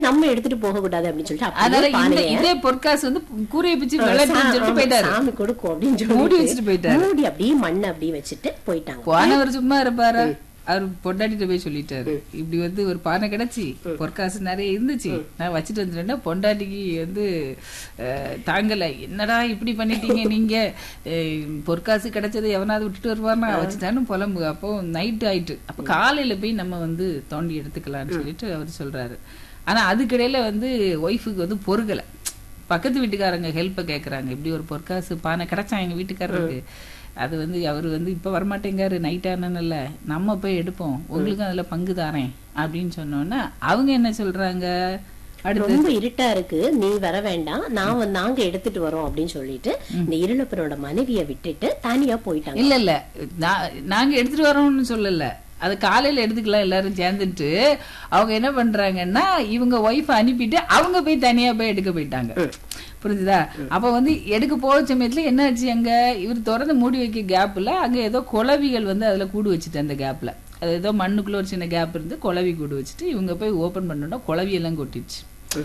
நம்ம எடுத்துட்டு போக கூடாது அப்படின்னு சொல்லிட்டு அதனால அப்படியே இந்த பானைய இதே பொற்காசு வந்து கூரையை பிச்சு விளையாட்டுன்னு சொல்லிட்டு போயிட்டாரு சாமி கொடுக்கும் அப்படின்னு மூடி சொல்லி வச்சுட்டு போயிட்டாரு. மூடி அப்படியே மண்ணை அப்படியே வச்சுட்டு போயிட்டாங்க போனவர் சும்மா இருப்பாரு அவர் பொண்டாட்டிட்ட போய் சொல்லிட்டாரு இப்படி வந்து ஒரு பானை கிடைச்சி பொற்காசு நிறைய இருந்துச்சு நான் வச்சுட்டு வந்துட்டேன்னா பொண்டாட்டிக்கு வந்து அஹ், தாங்கல என்னடா இப்படி பண்ணிட்டீங்க நீங்க அஹ், பொற்காசு கிடைச்சதை எவனாவது விட்டுட்டு வருவானா வச்சுட்டான்னு புலம்பு அப்போ நைட் ஆயிட்டு அப்ப காலையில போய் நம்ம வந்து தோண்டி எடுத்துக்கலாம்னு சொல்லிட்டு அவர் சொல்றாரு ஆனா அதுக்கிடையில வந்து ஒய்ஃபுக்கு வந்து பொறுகலை பக்கத்து வீட்டுக்காரங்க ஹெல்ப்பை கேக்குறாங்க இப்படி ஒரு பொற்காசு பானை கிடைச்சா எங்க வீட்டுக்காரருக்கு அது வந்து அவர் வந்து இப்ப வரமாட்டேங்காரு நைட் ஆனல நம்ம போய் எடுப்போம் உங்களுக்கும் அதுல பங்கு தாரேன் அப்படின்னு சொன்னோன்னா அவங்க என்ன சொல்றாங்க அடுத்து ரொம்ப இருட்டா இருக்கு நீ வர வேண்டாம் நான் வந்து- நாங்க எடுத்துட்டு வரோம் அப்படின்னு சொல்லிட்டு இந்த இருளப்பனோட மனைவியை விட்டுட்டு தனியா போயிட்டாங்க இல்ல இல்ல நா- நாங்க எடுத்துட்டு வரோம்னு சொல்லல அது காலையில எடுத்துக்கலாம் எல்லாரும் சேர்ந்துட்டு அவங்க என்ன பண்றாங்கன்னா இவங்க ஒய்ஃப் அனுப்பிட்டு அவங்க போய் தனியா போய் எடுக்க போயிட்டாங்க புரிஞ்சுதா அப்ப வந்து எடுக்க போக சமயத்துல என்ன ஆச்சு அங்க இவர் திறந்து மூடி வைக்க கேப்ல அங்க ஏதோ குளவிகள் வந்து அதுல கூடு வச்சுட்டு அந்த கேப்ல அது ஏதோ மண்ணுக்குள்ள ஒரு சின்ன கேப் இருந்து குளவி கூடு வச்சுட்டு இவங்க போய் ஓபன் பண்ணோம்னா குளவி எல்லாம் கொட்டிடுச்சு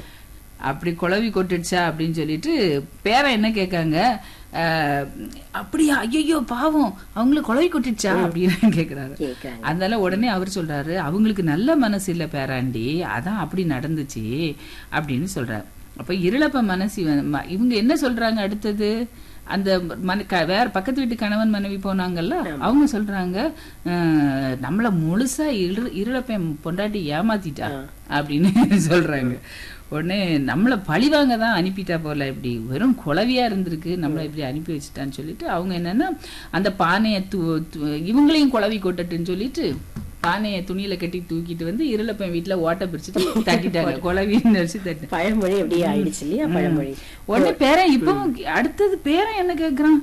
அப்படி குழவி கொட்டுடுச்சா அப்படின்னு சொல்லிட்டு பேரன் என்ன கேட்காங்க அஹ், அப்படியா ஐயோ பாவம் அவங்களுக்கு குழவி கொட்டிடுச்சா அப்படின்னு கேக்குறாரு கேக்குறாங்க அதனால உடனே அவர் சொல்றாரு அவங்களுக்கு நல்ல மனசு இல்ல பேராண்டி அதான் அப்படி நடந்துச்சு அப்படின்னு சொல்றாரு அப்ப இருளப்ப மனசு இவன் ம- இவங்க என்ன சொல்றாங்க அடுத்தது அந்த மன க- வேற பக்கத்து வீட்டு கணவன் மனைவி போனாங்கல்ல அவங்க சொல்றாங்க அஹ், நம்மள முழுசா இரு இருளப்பன் பொண்டாட்டி ஏமாத்திட்டா அப்படின்னு சொல்றாங்க உடனே நம்மள பழிவாங்க தான் அனுப்பிட்டா போல இப்படி வெறும் குளவியா இருந்திருக்கு நம்மள இப்படி அனுப்பி வச்சுட்டான்னு சொல்லிட்டு அவங்க என்னன்னா அந்த பானையை தூ தூ- இவங்களையும் குளவி கொட்டட்டுன்னு சொல்லிட்டு பானையை துணியில கட்டி தூக்கிட்டு வந்து இருளப்பன் வீட்டுல ஓட்ட பிரிச்சுட்டு தட்டிட்டாங்க குளவின்னு வச்சு தட்டு பழமொழி அப்படியே ஆயிடுச்சு இல்லையா பழமொழி உடனே பேரன் இப்பவும் அடுத்தது பேரன் என்ன கேக்குறான்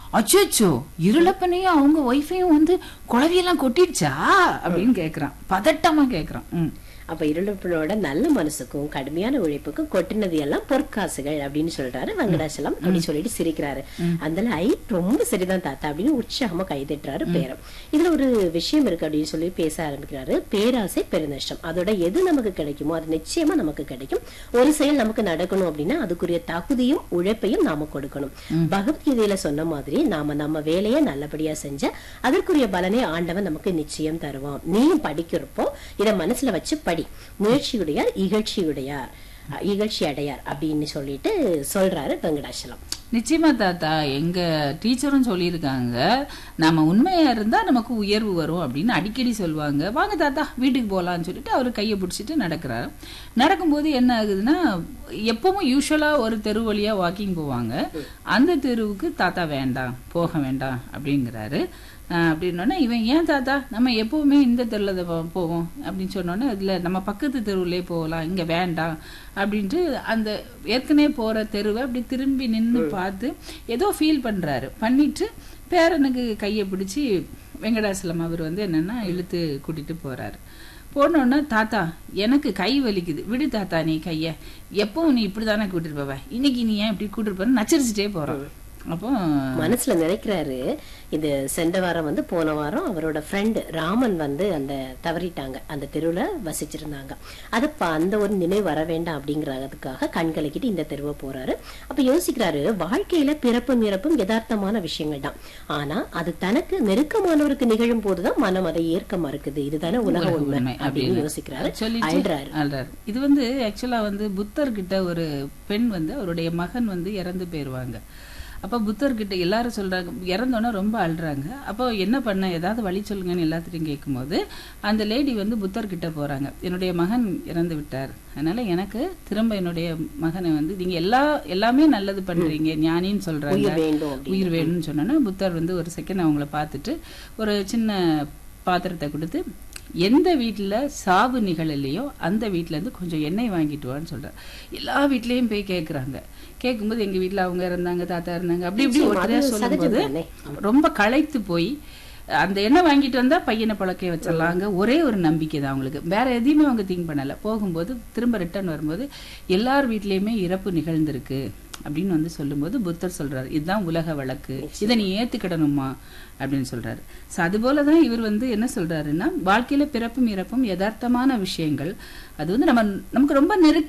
அச்சோ இருளப்பனையும் அவங்க ஒய்ஃபையும் வந்து குழவியெல்லாம் கொட்டிடுச்சா அப்படின்னு கேக்குறான் பதட்டமா கேக்குறான் ம். அப்ப இருளப்பனோட நல்ல மனசுக்கும் கடுமையான உழைப்புக்கும் கொட்டினது எல்லாம் பொற்காசுகள் அப்படின்னு சொல்றாரு வெங்கடாச்சலம் அப்படின்னு சொல்லிட்டு சிரிக்கிறாரு அந்த ஐ ரொம்ப சரிதான் தாத்தா அப்படின்னு உற்சாகமா கைதட்டுறாரு பேரம் இதுல ஒரு விஷயம் இருக்கு அப்படின்னு சொல்லி பேச ஆரம்பிக்கிறாரு பேராசை பெருநஷ்டம் அதோட எது நமக்கு கிடைக்குமோ அது நிச்சயமா நமக்கு கிடைக்கும் ஒரு செயல் நமக்கு நடக்கணும் அப்படின்னா அதுக்குரிய தகுதியும் உழைப்பையும் நாம கொடுக்கணும் பகவத்கீதையில சொன்ன மாதிரி நாம நம்ம வேலையை நல்லபடியா செஞ்சா அதற்குரிய பலனை ஆண்டவன் நமக்கு நிச்சயம் தருவான் நீயும் படிக்கிறப்போ இத மனசுல வச்சு படி முயற்சியுடையார் இகழ்ச்சியுடையார் அஹ், இகழ்ச்சி அடையார் அப்படின்னு சொல்லிட்டு சொல்றாரு வெங்கடாச்சலம் நிச்சயமா தாத்தா எங்க டீச்சரும் சொல்லியிருக்காங்க நம்ம உண்மையா இருந்தா நமக்கு உயர்வு வரும் அப்படின்னு அடிக்கடி சொல்லுவாங்க வாங்க தாத்தா வீட்டுக்கு போலாம்னு சொல்லிட்டு அவர் கையை பிடிச்சிட்டு நடக்கிறாரு நடக்கும்போது என்ன ஆகுதுன்னா எப்பவும் யூஸ்வலா ஒரு தெரு வழியா வாக்கிங் போவாங்க அந்த தெருவுக்கு தாத்தா வேண்டாம் போக வேண்டாம் அப்படிங்கிறாரு ஆஹ் அப்படின்னோடனே இவன் ஏன் தாத்தா நம்ம எப்பவுமே இந்த தெருவில் தான் போ- போவோம் அப்படின்னு சொன்னோன்னே இதுல நம்ம பக்கத்து தெருவுலே போகலாம் இங்க வேண்டாம் அப்படின்ட்டு அந்த ஏற்கனவே போற தெருவை அப்படி திரும்பி நின்னு பார்த்து ஏதோ ஃபீல் பண்றாரு பண்ணிட்டு பேரனுக்கு கையை பிடிச்சி வெங்கடாசலம் அவர் வந்து என்னன்னா இழுத்து கூட்டிட்டு போறாரு போனோன்னா தாத்தா எனக்கு கை வலிக்குது விடு தாத்தா நீ கைய எப்பவும் நீ இப்படிதானே கூட்டிட்டு போவ இன்னைக்கு நீ ஏன் இப்படி கூட்டிட்டு போற நச்சரிச்சுட்டே போறான் அப்போ மனசுல நினைக்கிறாரு இது சென்ற வாரம் வந்து போன வாரம் அவரோட ஃப்ரெண்ட் ராமன் வந்து அந்த தவறிட்டாங்க அந்த தெருவுல வசிச்சிருந்தாங்க அது ப- அந்த ஒரு நினைவு வர வேண்டாம் அப்படிங்கறதுக்காக கண் கலக்கிட்டு இந்த தெருவை போறாரு அப்ப யோசிக்கிறாரு வாழ்க்கையில பிறப்பும் இறப்பும் யதார்த்தமான விஷயங்கள் தான் ஆனா அது தனக்கு நெருக்கமானவருக்கு நிகழும் போதுதான் மனம் அதை ஏற்க மறுக்குது இதுதானே உலக உண்மை உண்மை அப்படின்னு யோசிக்கிறாரு சொல்லிட்டு அழுறாரு அழுறாரு இது வந்து ஆக்சுவலா வந்து புத்தர் கிட்ட ஒரு பெண் வந்து அவருடைய மகன் வந்து இறந்து போயிருவாங்க அப்ப புத்தர் கிட்ட எல்லாரும் சொல்றாங்க இறந்தோன்னே ரொம்ப அழுறாங்க அப்போ என்ன பண்ண ஏதாவது வழி சொல்லுங்கன்னு எல்லாத்திட்டையும் கேட்கும்போது அந்த லேடி வந்து புத்தர் கிட்ட போறாங்க என்னுடைய மகன் இறந்து விட்டார் அதனால எனக்கு திரும்ப என்னுடைய மகனை வந்து நீங்க எல்லா எல்லாமே நல்லது பண்றீங்க ஞானின்னு சொல்றாங்க உயிர் வேண்டும் அப்படின்னு. உயிர் வேணும்னு சொன்னோன்னா புத்தர் வந்து ஒரு செகண்ட் அவங்கள பார்த்துட்டு ஒரு சின்ன பாத்திரத்தை கொடுத்து எந்த வீட்டில் சாவு நிகழலையோ அந்த வீட்ல இருந்து கொஞ்சம் எண்ணெய் வாங்கிட்டு வான்னு சொல்றாரு எல்லா வீட்லயும் போய் கேட்குறாங்க கேட்கும்போது எங்க வீட்ல அவங்க இருந்தாங்க தாத்தா இருந்தாங்க அப்படி இப்படி நிச்சயமா, ஒருத்தரையா அது சொல்லும்போது சகஜம் தானே. ரொம்ப களைத்து போய் அந்த எண்ணெய் வாங்கிட்டு வந்தா பையனை பழக்க வச்சிடலாங்க ஒரே ஒரு நம்பிக்கை தான் அவங்களுக்கு வேற எதையுமே அவங்க திங்க் பண்ணல போகும்போது திரும்ப ரிட்டர்ன் வரும்போது எல்லார் வீட்லயுமே இறப்பு நிகழ்ந்திருக்கு அப்படின்னு வந்து சொல்லும்போது புத்தர் சொல்றாரு இதுதான் உலக வழக்கு இதை நீ ஏத்துக்கிடணுமா அப்படின்னு சொல்றாரு ஸோ அதுபோல தான் இவர் வந்து என்ன சொல்றாருன்னா வாழ்க்கையில பிறப்பும் இறப்பும் யதார்த்தமான விஷயங்கள் அது வந்து நம்ம நமக்கு ரொம்ப நெருக்க